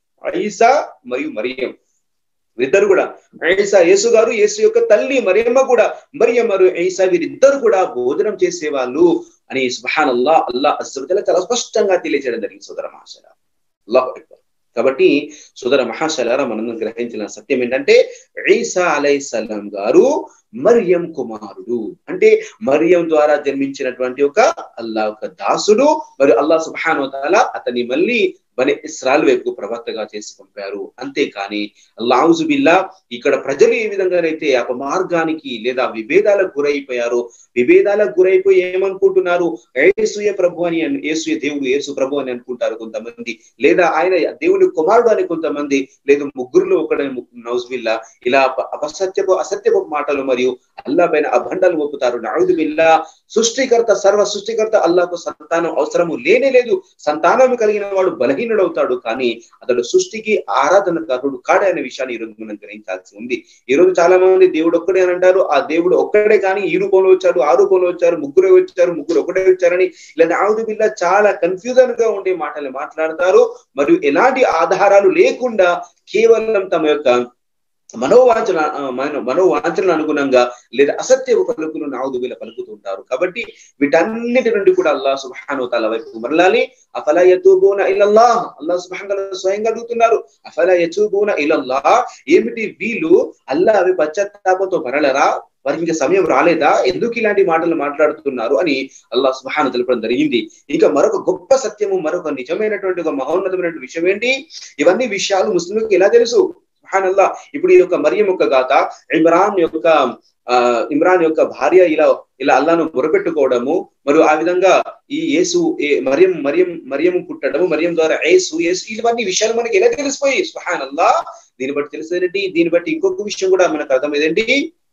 ఐసా మరియు మరియం వీరిద్దరు కూడా ఐసా యేసు గారు యేసు యొక్క తల్లి మరియమ్మ కూడా మరియమ్మ మరియు ఐసా వీరిద్దరు కూడా భోజనం చేసేవాళ్ళు అని సుబహాన్ అల్లా అల్లా అస్సలు చాలా స్పష్టంగా తెలియజేయడం జరిగింది సోదర మహాశల అల్లాహ్ కాబట్టి సోదర మహాశలారా మనం గ్రహించిన సత్యం ఏంటంటే ఈసా అలైసలాం గారు మరియం కుమారుడు అంటే మరియం ద్వారా జన్మించినటువంటి ఒక అల్లా ఒక దాసుడు మరియు అల్లా సుబాను అతన్ని మళ్ళీ బని ఇస్రాల్ వైపు ప్రవక్తగా చేసి పంపారు అంతేకాని బిల్లా ఇక్కడ ప్రజలు ఏ విధంగానైతే అపమార్గానికి లేదా విభేదాలకు గురైపోయారో విభేదాలకు గురైపోయి ఏమనుకుంటున్నారు ఏసుయ ప్రభు అని ఏసుయ దేవుడు ఏసు ప్రభు అని అనుకుంటారు కొంతమంది లేదా ఆయన దేవుని కుమారుడు అని కొంతమంది లేదా ముగ్గురులో ఒకడే నౌజుబిల్లా ఇలా అపసత్యపు అసత్యపు మాటలు మరియు అల్లా పైన అభండాలు ఒప్పుతారు నౌజు బిల్లా సృష్టికర్త సర్వ సృష్టికర్త అల్లాకు సంతానం అవసరము లేనే లేదు సంతానం కలిగిన వాడు బలహీనుడు అవుతాడు కానీ అతడు సృష్టికి ఆరాధనకారుడు కాడే అనే విషయాన్ని ఈ రోజు మనం గ్రహించాల్సి ఉంది ఈ రోజు చాలా మంది దేవుడు ఒక్కడే అని అంటారు ఆ దేవుడు ఒక్కడే కానీ ఈ రూపంలో వచ్చాడు ఆ రూపంలో వచ్చారు ముగ్గురే వచ్చారు ముగ్గురు ఒకటే వచ్చారని ఇలా నావుదు బిల్లా చాలా కన్ఫ్యూజన్ గా ఉండే మాటలు మాట్లాడతారు మరియు ఎలాంటి ఆధారాలు లేకుండా కేవలం తమ యొక్క మనోవాంఛన మనోవాంఛనలు అనుగుణంగా లేదా అసత్య పలుకులు నావుదుబిల పలుకుతుంటారు కాబట్టి వీటన్నిటి నుండి కూడా అల్లా సుబాను తల వైపు మరలాలి అఫలా యతూబూన ఇలల్లా అల్లా సుబాన్ స్వయంగా అడుగుతున్నారు అఫలా యతూబూన ఇలల్లా ఏమిటి వీళ్ళు అల్లా అవి పశ్చాత్తాపంతో మరలరా వారికి ఇంకా సమయం రాలేదా ఎందుకు ఇలాంటి మాటలు మాట్లాడుతున్నారు అని అల్లా సుబాను తెలపడం జరిగింది ఇంకా మరొక గొప్ప సత్యము మరొక నిజమైనటువంటి ఒక మహోన్నతమైనటువంటి విషయం ఏంటి ఇవన్నీ విషయాలు ముస్లింలకు ఎలా తెలుసు సుహానల్లా ఇప్పుడు ఈ యొక్క మరియం యొక్క గాథ ఇమ్రాన్ యొక్క ఆ ఇమ్రాన్ యొక్క భార్య ఇలా ఇలా అల్లాను మొరపెట్టుకోవడము మరియు ఆ విధంగా ఈ యేసు మరియం మరియం మరియం పుట్టడము మరియం ద్వారా ఏసు యేసు ఇవన్నీ విషయాలు మనకి ఎలా తెలిసిపోయి సుహాన్ అల్లా దీన్ని బట్టి తెలిసేదేంటి దీన్ని బట్టి ఇంకొక విషయం కూడా మనకు అర్థమైందేంటి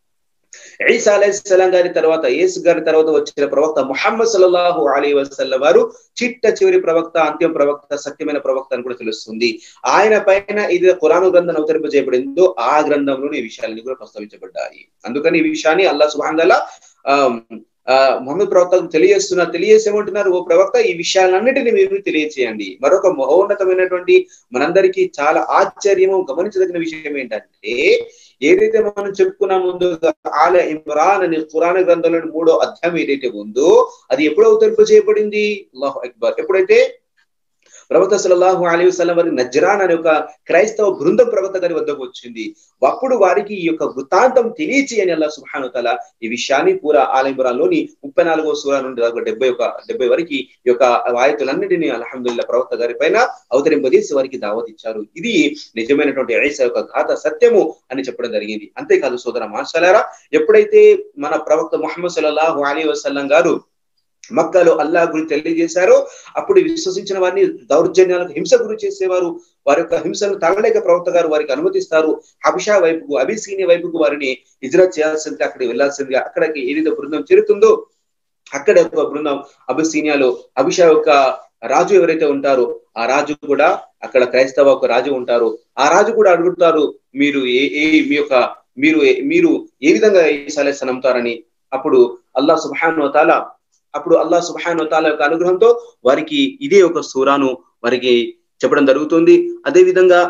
ఈసా అలైహిస్సలాం గారి తర్వాత యేసు గారి తర్వాత వచ్చిన ప్రవక్త ముహమ్మద్ సల్లల్లాహు అలీ వసల్లం వారు చిట్ట చివరి ప్రవక్త అంత్యం ప్రవక్త సత్యమైన ప్రవక్త అని కూడా తెలుస్తుంది ఆయన పైన ఇది ఖురాను గ్రంథం అవతరింపజేయబడిందో ఆ గ్రంథంలోని ఈ విషయాలన్నీ కూడా ప్రస్తావించబడ్డాయి అందుకని ఈ విషయాన్ని అల్లా సుహాన్ ఆ మొహమ్మద్ ప్రవక్తకు తెలియజేస్తున్నారు తెలియజేసేమంటున్నారు ఓ ప్రవక్త ఈ విషయాలన్నిటిని మీరు తెలియచేయండి మరొక మహోన్నతమైనటువంటి మనందరికీ చాలా ఆశ్చర్యము గమనించదగిన విషయం ఏంటంటే ఏదైతే మనం చెప్పుకున్న ముందు ఆల ఇమ్రాన్ అని ఖురాన్ గ్రంథంలోని మూడో అధ్యాయం ఏదైతే ఉందో అది ఎప్పుడు అవతరింప చేయబడింది అల్లాహు అక్బర్ ఎప్పుడైతే ప్రవక్త సల్లల్లాహు అలీ వసల్లం వారి నజ్రాన్ అనే ఒక క్రైస్తవ బృందం ప్రవక్త గారి వద్దకు వచ్చింది అప్పుడు వారికి ఈ యొక్క వృత్తాంతం తెలియచి అని అల్లా సుహాను తల ఈ విషయాన్ని పూరా ఆలయపురాల్లోని ముప్పై నాలుగో సూరా నుండి దాకా డెబ్బై ఒక డెబ్బై వరకు ఈ యొక్క వాయతులన్నిటినీ అల్హమ్దుల్లా ప్రవక్త గారి పైన అవతరింపజేసి వారికి దావత్ ఇచ్చారు ఇది నిజమైనటువంటి ఐసా యొక్క ఘాత సత్యము అని చెప్పడం జరిగింది అంతేకాదు సోదర మాషాలారా ఎప్పుడైతే మన ప్రవక్త ముహమ్మద్ సల్లాహు అలీ వసల్లం గారు మక్కాలో అల్లా గురించి తెలియజేశారో అప్పుడు విశ్వసించిన వారిని దౌర్జన్యాలకు హింస గురి చేసేవారు వారి యొక్క హింసను తగలేక ప్రవక్త గారు వారికి అనుమతిస్తారు హబిషా వైపుకు అభిసీని వైపుకు వారిని హిజ్రత్ చేయాల్సిందిగా అక్కడికి వెళ్లాల్సిందిగా అక్కడికి ఏదైతే బృందం చేరుతుందో అక్కడ ఒక బృందం అభిసీనియాలో అభిషా యొక్క రాజు ఎవరైతే ఉంటారో ఆ రాజు కూడా అక్కడ క్రైస్తవ ఒక రాజు ఉంటారు ఆ రాజు కూడా అడుగుతారు మీరు ఏ ఏ మీ యొక్క మీరు మీరు ఏ విధంగా ఈసాలేస నమ్ముతారని అప్పుడు అల్లా సుబాను తాల అప్పుడు అల్లా సుబాను తాల యొక్క అనుగ్రహంతో వారికి ఇదే ఒక సూరాను వారికి చెప్పడం జరుగుతుంది అదే విధంగా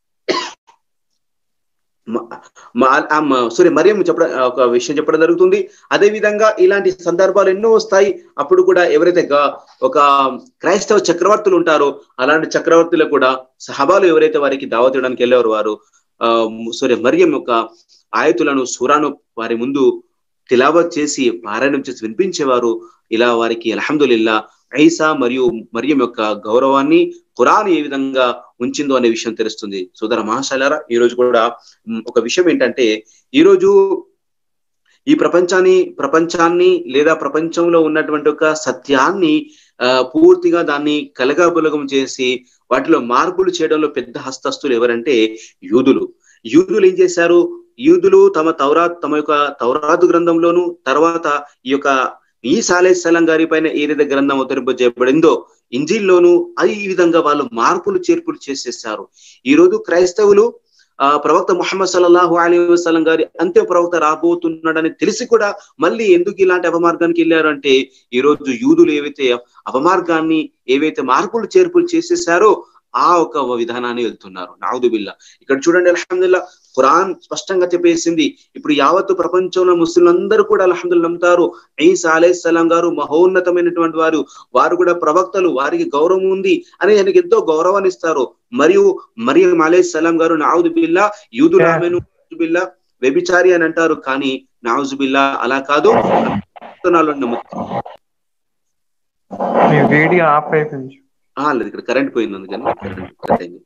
సారీ మరియం చెప్పడం ఒక విషయం చెప్పడం జరుగుతుంది అదే విధంగా ఇలాంటి సందర్భాలు ఎన్నో వస్తాయి అప్పుడు కూడా ఎవరైతే ఒక క్రైస్తవ చక్రవర్తులు ఉంటారో అలాంటి చక్రవర్తులు కూడా సహబాలు ఎవరైతే వారికి దావతీయడానికి వెళ్ళేవారు వారు ఆ సారీ మరియం యొక్క ఆయతులను సూరాను వారి ముందు తిలావత్ చేసి పారాయణం చేసి వినిపించేవారు ఇలా వారికి అల్హమ్దుల్లా ఐసా మరియు మరియం యొక్క గౌరవాన్ని ఖురాన్ ఏ విధంగా ఉంచిందో అనే విషయం తెలుస్తుంది సోదర మహాశాలారా ఈ రోజు కూడా ఒక విషయం ఏంటంటే ఈ రోజు ఈ ప్రపంచాన్ని ప్రపంచాన్ని లేదా ప్రపంచంలో ఉన్నటువంటి ఒక సత్యాన్ని ఆ పూర్తిగా దాన్ని కలగాబులగం చేసి వాటిలో మార్పులు చేయడంలో పెద్ద హస్తస్తులు ఎవరంటే యూదులు యూదులు ఏం చేశారు యూదులు తమ తౌరాత్ తమ యొక్క తౌరాతు గ్రంథంలోను తర్వాత ఈ యొక్క ఈ సాలేసలం గారి పైన ఏదైతే గ్రంథం అవతరింపజేయబడిందో ఇంజిల్లోను అది ఈ విధంగా వాళ్ళు మార్పులు చేర్పులు చేసేసారు ఈ రోజు క్రైస్తవులు ఆ ప్రవక్త ముహమ్మద్ సల్లాహు అలీ వసలం గారి అంత్య ప్రవక్త రాబోతున్నాడని తెలిసి కూడా మళ్ళీ ఎందుకు ఇలాంటి అపమార్గానికి వెళ్ళారు అంటే ఈ రోజు యూదులు ఏవైతే అపమార్గాన్ని ఏవైతే మార్పులు చేర్పులు చేసేసారో ఆ ఒక విధానాన్ని వెళ్తున్నారు నావుదుబిల్లా ఇక్కడ చూడండి అల్హమ్దుల్లా ఖురాన్ స్పష్టంగా చెప్పేసింది ఇప్పుడు యావత్తు ప్రపంచంలో ముస్లింలందరూ కూడా అల్హమ్దుల్ నమ్ముతారు ఈసా అలైహిస్సలాం గారు మహోన్నతమైనటువంటి వారు వారు కూడా ప్రవక్తలు వారికి గౌరవం ఉంది అని ఆయనకి ఎంతో గౌరవాన్ని ఇస్తారు మరియు మరియం అలైహిస్సలాం గారు నావుదుబిల్లా యూదు రామెను బిల్లా వ్యభిచారి అని అంటారు కానీ నావుజుబిల్లా అలా కాదు నమ్ముతారు వేడి ఆఫ్ అయిపోయింది లేదు ఇక్కడ కరెంట్ పోయింది అందుకని కరెంట్ అయింది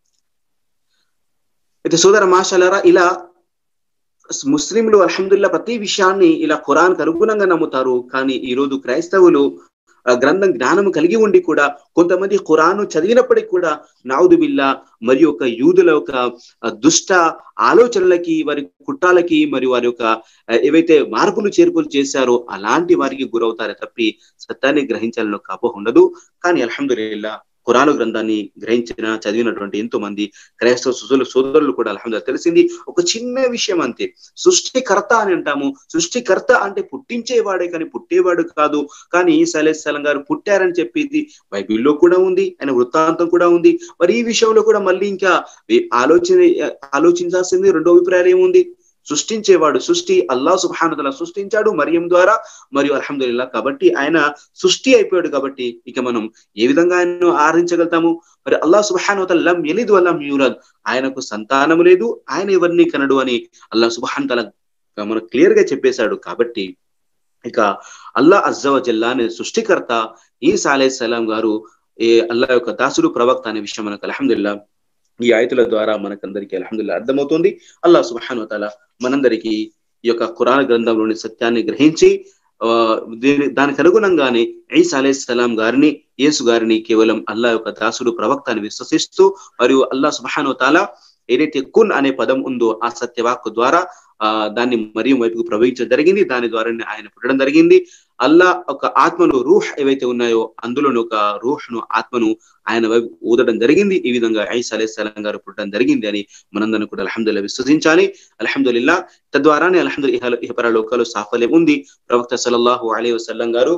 అయితే సోదర మాషాలరా ఇలా ముస్లింలు అల్హమ్దుల్లా ప్రతి విషయాన్ని ఇలా ఖురాన్ అనుగుణంగా నమ్ముతారు కానీ ఈ రోజు క్రైస్తవులు గ్రంథం జ్ఞానం కలిగి ఉండి కూడా కొంతమంది ఖురాను చదివినప్పటికీ కూడా నావుదుబిల్లా మరియు ఒక యూదుల యొక్క దుష్ట ఆలోచనలకి వారి కుట్రాలకి మరియు వారి యొక్క ఏవైతే మార్పులు చేర్పులు చేశారో అలాంటి వారికి గురవుతారే తప్పి సత్యాన్ని గ్రహించాలని కాపో ఉండదు కానీ అల్హమ్దుల్లా ఖురాను గ్రంథాన్ని గ్రహించిన చదివినటువంటి ఎంతో మంది క్రైస్తవ సుజులు సోదరులు కూడా అల్హమ్దుల్లా తెలిసింది ఒక చిన్న విషయం అంతే సృష్టికర్త అని అంటాము సృష్టికర్త అంటే పుట్టించేవాడే కానీ పుట్టేవాడు కాదు కానీ సలేసలం గారు పుట్టారని చెప్పేది బైబిల్లో కూడా ఉంది ఆయన వృత్తాంతం కూడా ఉంది మరి ఈ విషయంలో కూడా మళ్ళీ ఇంకా ఆలోచన ఆలోచించాల్సింది రెండో అభిప్రాయాలు ఏముంది సృష్టించేవాడు సృష్టి అల్లా సుబానుతల సృష్టించాడు మరియం ద్వారా మరియు అల్హమ్దుల్లా కాబట్టి ఆయన సృష్టి అయిపోయాడు కాబట్టి ఇక మనం ఏ విధంగా ఆయనను ఆరాధించగలుగుతాము మరి అల్లా సుబానుతల లం ఎలిదు అల్లం యూరద్ ఆయనకు సంతానము లేదు ఆయన ఎవరిని కనడు అని అల్లా సుబాన్ తల మనకు క్లియర్ గా చెప్పేశాడు కాబట్టి ఇక అల్లా అజ్జవ జల్లా అనే సృష్టికర్త ఈ సాలే సలాం గారు ఏ అల్లా యొక్క దాసుడు ప్రవక్త అనే విషయం మనకు అల్హమ్దుల్లా ఈ ఆయుతుల ద్వారా మనకందరికీ అల్హమ్దుల్లా అర్థమవుతుంది అల్లా సుబాను తల మనందరికీ ఈ యొక్క ఖురాన్ గ్రంథంలోని సత్యాన్ని గ్రహించి దీని దానికి అనుగుణంగానే ఐస్ అలైహిస్సలాం గారిని యేసు గారిని కేవలం అల్లా యొక్క దాసుడు ప్రవక్త అని విశ్వసిస్తూ మరియు అల్లా సుబాను తాలా ఏదైతే కున్ అనే పదం ఉందో ఆ సత్యవాక్కు ద్వారా ఆ దాన్ని మరియు వైపుకు ప్రవహించడం జరిగింది దాని ద్వారానే ఆయన పుట్టడం జరిగింది అల్లా ఒక ఆత్మను రూహ్ ఏవైతే ఉన్నాయో అందులోని ఒక రూహ్ను ఆత్మను ఆయన వైపు ఊదడం జరిగింది ఈ విధంగా ఐస్ అలైహిస్సలాం గారు పుట్టడం జరిగింది అని మనందరం కూడా అల్హమ్దుల్లా విశ్వసించాలి అల్హమ్దుల్లా తద్వారానే అల్హమ్దుల్ ఇహపరలోకాలు సాఫల్యం ఉంది ప్రవక్త సల్లల్లాహు అలీ వసల్లం గారు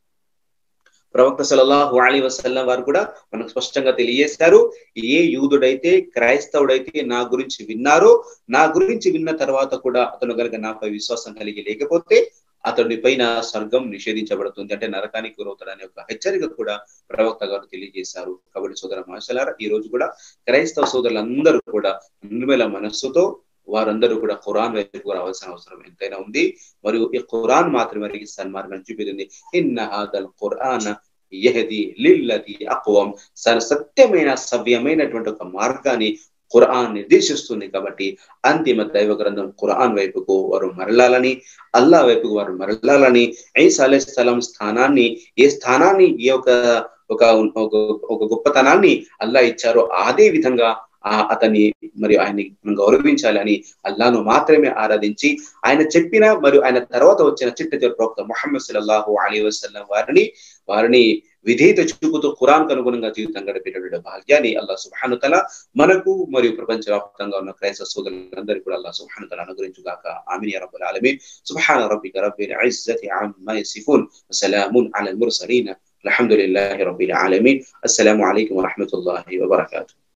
ప్రవక్త సలల్లాహు అలీ వసల్లం వారు కూడా మనకు స్పష్టంగా తెలియజేశారు ఏ యూదుడైతే క్రైస్తవుడైతే నా గురించి విన్నారో నా గురించి విన్న తర్వాత కూడా అతను కనుక నాపై విశ్వాసం కలిగి లేకపోతే అతడి పైన స్వర్గం నిషేధించబడుతుంది అంటే నరకానికి గురవుతాడనే ఒక హెచ్చరిక కూడా ప్రవక్త గారు తెలియజేశారు కాబట్టి సోదర మహర్షలారా ఈ రోజు కూడా క్రైస్తవ సోదరులందరూ కూడా నిర్మల మనస్సుతో వారందరూ కూడా ఖురాన్ వైపు రావాల్సిన అవసరం ఎంతైనా ఉంది మరియు ఈ ఖురాన్ మాత్రమే వారికి సన్మార్గం చూపించింది ఇన్న హాదల్ ఖురాన్ యహది లిల్లది అక్వం సత్యమైన సవ్యమైనటువంటి ఒక మార్గాన్ని ఖురాన్ నిర్దేశిస్తుంది కాబట్టి అంతిమ దైవ గ్రంథం ఖురాన్ వైపుకు వారు మరలాలని అల్లా వైపుకు వారు మరలాలని ఐసా అలై స్థలం స్థానాన్ని ఏ స్థానాన్ని ఈ యొక్క ఒక ఒక గొప్పతనాన్ని అల్లా ఇచ్చారో అదే విధంగా ఆ అతన్ని మరి ఆయన్ని మనం గౌరవించాలని అల్లాను మాత్రమే ఆరాధించి ఆయన చెప్పిన మరియు ఆయన తర్వాత వచ్చిన చిట్ట చివరి ప్రవక్త మొహమ్మద్ సల్లాహు అలీ వసల్లం వారిని వారిని విధేయత చూపుతూ ఖురాన్ అనుగుణంగా జీవితం గడిపేటటువంటి భాగ్యాన్ని అల్లా సుహానుతల మనకు మరియు ప్రపంచవ్యాప్తంగా ఉన్న క్రైస్తవ సోదరులందరికీ కూడా అల్లా సుహానుతల అనుగ్రహించుగాక ఆమిని రబ్బుల్ ఆలమీన్ సుబ్హాన రబ్బిక రబ్బిల్ ఇజ్జతి అమ్మా యసిఫూన్ వసలామున్ అలల్ ముర్సలీన్ الحمد لله رب العالمين السلام عليكم ورحمة الله وبركاته